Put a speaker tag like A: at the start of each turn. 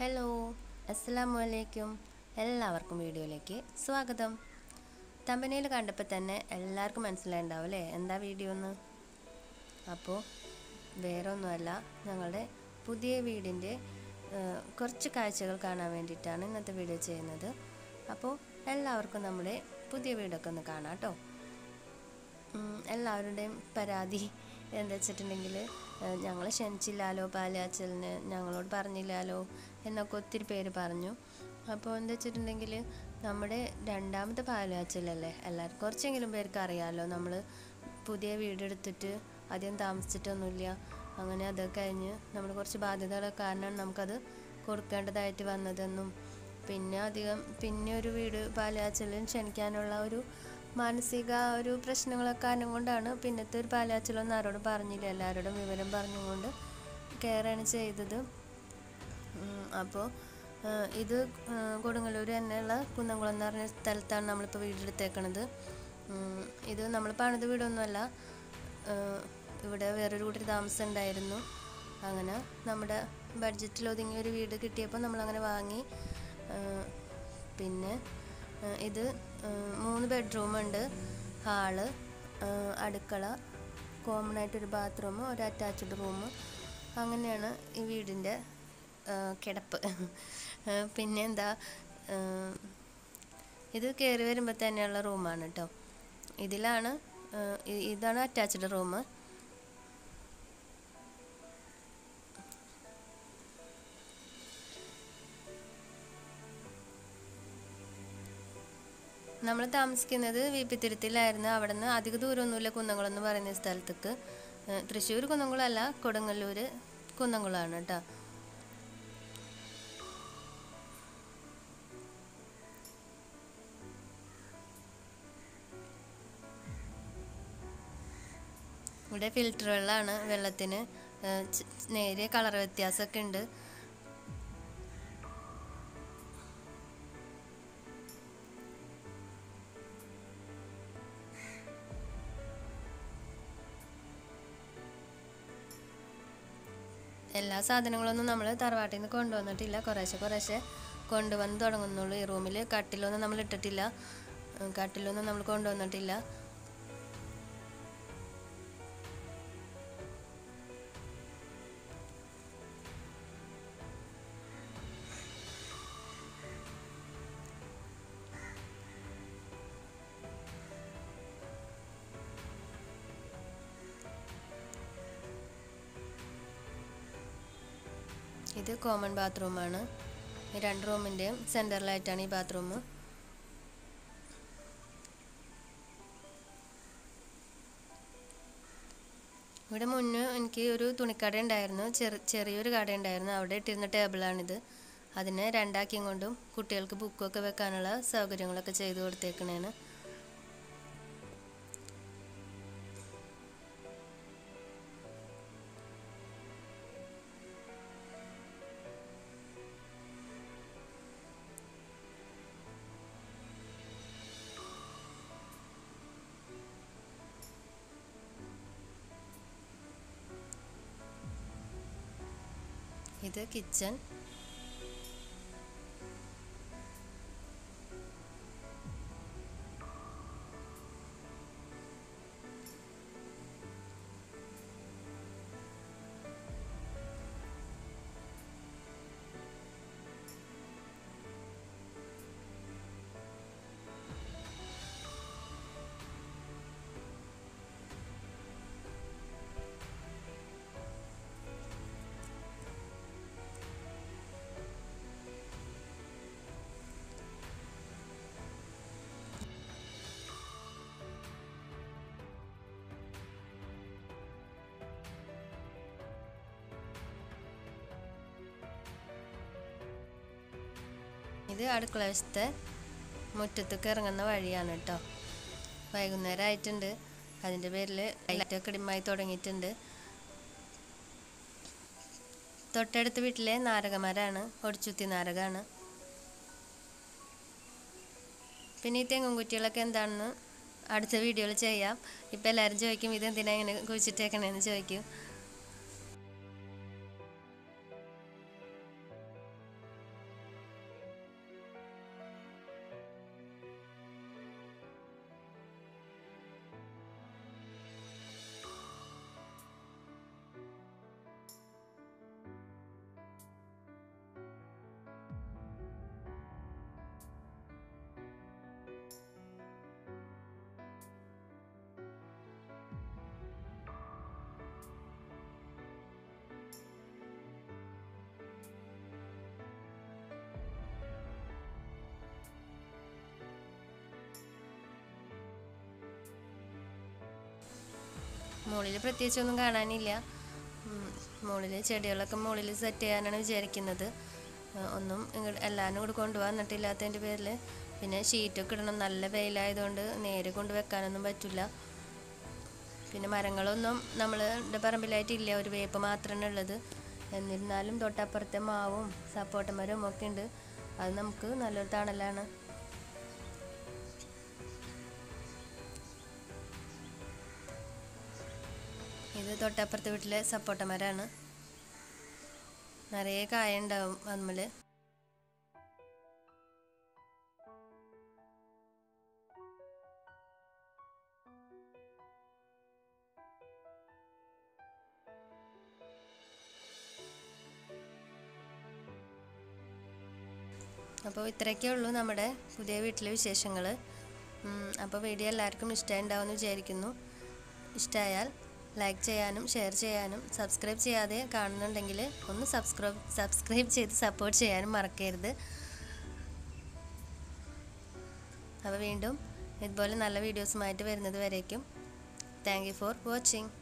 A: hello അസ്സലാമു അലൈക്കും എല്ലാവർക്കും വീഡിയോയിലേക്ക് സ്വാഗതം തമ്പനയിൽ കണ്ടപ്പോൾ തന്നെ എല്ലാവർക്കും മനസ്സിലായിട്ടുണ്ടാവും അല്ലേ എന്താ വീഡിയോ എന്ന് അപ്പോൾ വേറെ ഒന്നുമല്ല ഞങ്ങളുടെ പുതിയ വീടിൻ്റെ ഏഹ്, കുറച്ച് കാഴ്ചകൾ കാണാൻ വേണ്ടിയിട്ടാണ് ഇന്നത്തെ വീഡിയോ ചെയ്യുന്നത് അപ്പോൾ എല്ലാവർക്കും നമ്മുടെ പുതിയ വീടൊക്കെ ഒന്ന് കാണാം കേട്ടോ ഉം, എല്ലാവരുടെയും പരാതി എന്താ വെച്ചിട്ടുണ്ടെങ്കിൽ ഞങ്ങൾ ക്ഷണിച്ചില്ലാലോ പാലാച്ചലിന് ഞങ്ങളോട് പറഞ്ഞില്ലാലോ എന്നൊക്കെ ഒത്തിരി പേര് പറഞ്ഞു അപ്പോൾ എന്താ വെച്ചിട്ടുണ്ടെങ്കിൽ നമ്മുടെ രണ്ടാമത്തെ പാലാച്ചലല്ലേ എല്ലാവർക്കും കുറച്ചെങ്കിലും പേർക്ക് അറിയാമല്ലോ നമ്മൾ പുതിയ വീടെടുത്തിട്ട് അധികം താമസിച്ചിട്ടൊന്നുമില്ല അങ്ങനെ അതൊക്കെ കഴിഞ്ഞ് നമ്മൾ കുറച്ച് ബാധ്യതകളൊക്കെ കാരണമാണ് നമുക്കത് കൊടുക്കേണ്ടതായിട്ട് വന്നതെന്നും പിന്നെ അധികം പിന്നെ ഒരു വീട് പാലാച്ചലിന് ക്ഷണിക്കാനുള്ള ഒരു മാനസിക ഒരു പ്രശ്നങ്ങളൊക്കെ കാരണം കൊണ്ടാണ് പിന്നത്തെ ഒരു പാലാച്ചലൊന്നും ആരോടും പറഞ്ഞില്ല എല്ലാവരോടും വിവരം പറഞ്ഞുകൊണ്ട് കെയറാണ് ചെയ്തത് അപ്പോൾ ഇത് ആ, കൊടുങ്ങല്ലൂർ തന്നെയുള്ള കുന്നംകുളം എന്ന് പറഞ്ഞ സ്ഥലത്താണ് നമ്മളിപ്പോൾ വീടെടുത്തേക്കണത് ഉം, ഇത് നമ്മൾ പണിത് വീടൊന്നുമല്ല ആ, ഇവിടെ വേറൊരു കൂട്ടർ താമസം ഉണ്ടായിരുന്നു അങ്ങനെ നമ്മുടെ ബഡ്ജറ്റിൽ ഒതുങ്ങിയ ഒരു വീട് കിട്ടിയപ്പോൾ നമ്മളങ്ങനെ വാങ്ങി ആ, പിന്നെ ആ, ഇത് ആ, മൂന്ന് ബെഡ്റൂമുണ്ട് ഹാള് ആ, അടുക്കള കോമൺ ആയിട്ടൊരു ബാത്റൂം ഒരു അറ്റാച്ച്ഡ് റൂം അങ്ങനെയാണ് ഈ വീടിൻ്റെ ആ, കിടപ്പ് ആ, പിന്നെ എന്താ ആ, ഇത് കയറി വരുമ്പോൾ തന്നെയുള്ള റൂമാണ് കേട്ടോ ഇതിലാണ് ആ, ഇ- ഇതാണ് അറ്റാച്ച്ഡ് റൂം നമ്മൾ താമസിക്കുന്നത് വീപ്പിത്തിരുത്തിലായിരുന്നു അവിടെ നിന്ന് അധിക ദൂരമൊന്നുമില്ല കുന്നംകുളം എന്ന് പറയുന്ന സ്ഥലത്തേക്ക് ഏഹ് തൃശ്ശൂർ കുന്നംകുളം അല്ല കൊടുങ്ങല്ലൂർ കുന്നംകുളമാണ് കേട്ടോ ഇവിടെ ഫിൽറ്റർ വെള്ളമാണ് വെള്ളത്തിന് ഏഹ് ച്- നേരിയ കളർ വ്യത്യാസമൊക്കെ ഉണ്ട് എല്ലാ സാധനങ്ങളൊന്നും നമ്മൾ തറവാട്ടിൽ നിന്ന് കൊണ്ടുവന്നിട്ടില്ല കുറേശ്ശെ കുറേശ്ശെ കൊണ്ടുവന്ന് തുടങ്ങുന്നുള്ളൂ ഈ റൂമിൽ കട്ടിലൊന്നും നമ്മൾ ഇട്ടിട്ടില്ല ഉം, കട്ടിലൊന്നും നമ്മൾ കൊണ്ടുവന്നിട്ടില്ല ഇത് കോമൺ ബാത്റൂമാണ് ഈ രണ്ട് റൂമിൻ്റെയും സെൻറ്ററിലായിട്ടാണ് ഈ ബാത്റൂം ഇവിടെ മുന്നേ എനിക്ക് ഒരു തുണിക്കട ഉണ്ടായിരുന്നു ചെറു ചെറിയൊരു കട ഉണ്ടായിരുന്നു അവിടെ ഇട്ടിരുന്ന ടേബിളാണിത് അതിനെ രണ്ടാക്കിയും കൊണ്ടും കുട്ടികൾക്ക് ബുക്കൊക്കെ വെക്കാനുള്ള സൗകര്യങ്ങളൊക്കെ ചെയ്തു കൊടുത്തേക്കണേന് ഇത് കിച്ചൺ ഇത് അടുക്കള വശത്തെ മുറ്റത്തേക്ക് ഇറങ്ങുന്ന വഴിയാണ് കേട്ടോ വൈകുന്നേരം ആയിട്ടുണ്ട് അതിൻ്റെ പേരിൽ ലൈറ്റൊക്കെ ഡിമ്മായി തുടങ്ങിയിട്ടുണ്ട് തൊട്ടടുത്ത വീട്ടിലെ നാരകമരമാണ് ഒടിച്ചുത്തി നാരകമാണ് പിന്നെ ഈ തെങ്ങും കുറ്റികളൊക്കെ എന്താണെന്ന് അടുത്ത വീഡിയോയിൽ ചെയ്യാം ഇപ്പം എല്ലാവരും ചോദിക്കും ഇത് എന്തിനാ ഇങ്ങനെ കുഴിച്ചിട്ടേക്കണേന്ന് ചോദിക്കും മുകളിൽ പ്രത്യേകിച്ചൊന്നും കാണാനില്ല മുകളിൽ ചെടികളൊക്കെ മുകളിൽ സെറ്റ് ചെയ്യാനാണ് വിചാരിക്കുന്നത് ആ, ഒന്നും ഇങ്ങോട്ട് എല്ലാവരും കൂടെ കൊണ്ടുപോകാൻ എന്നിട്ടില്ലാത്തതിൻ്റെ പേരിൽ പിന്നെ ഷീറ്റൊക്കെ ഇടണം നല്ല വെയിലായതുകൊണ്ട് നേരെ കൊണ്ട് വെക്കാനൊന്നും പറ്റില്ല പിന്നെ മരങ്ങളൊന്നും നമ്മളുടെ പറമ്പിലായിട്ടില്ല ഒരു വേപ്പ് മാത്രമാണ് ഉള്ളത് എന്നിരുന്നാലും തൊട്ടപ്പുറത്തെ മാവും സപ്പോട്ട മരവും ഒക്കെ ഉണ്ട് അത് നമുക്ക് നല്ലൊരു തണലാണ് ഇത് തൊട്ടപ്പുറത്തെ വീട്ടിലെ സപ്പോട്ട മരമാണ് നിറയെ കായ ഉണ്ടാവും അതിൽ അപ്പോൾ ഇത്രയൊക്കെ ഉള്ളൂ നമ്മുടെ പുതിയ വീട്ടിലെ വിശേഷങ്ങൾ അപ്പോൾ വീഡിയോ എല്ലാവർക്കും ഇഷ്ടമുണ്ടാവുമെന്ന് വിചാരിക്കുന്നു ഇഷ്ടമായാൽ ലൈക്ക് ചെയ്യാനും ഷെയർ ചെയ്യാനും സബ്സ്ക്രൈബ് ചെയ്യാതെ കാണുന്നുണ്ടെങ്കിൽ ഒന്ന് സബ്സ്ക്രൈബ് സബ്സ്ക്രൈബ് ചെയ്ത് സപ്പോർട്ട് ചെയ്യാനും മറക്കരുത് അപ്പോൾ വീണ്ടും ഇതുപോലെ നല്ല വീഡിയോസുമായിട്ട് വരുന്നത് വരേക്കും താങ്ക് യു ഫോർ വാച്ചിങ്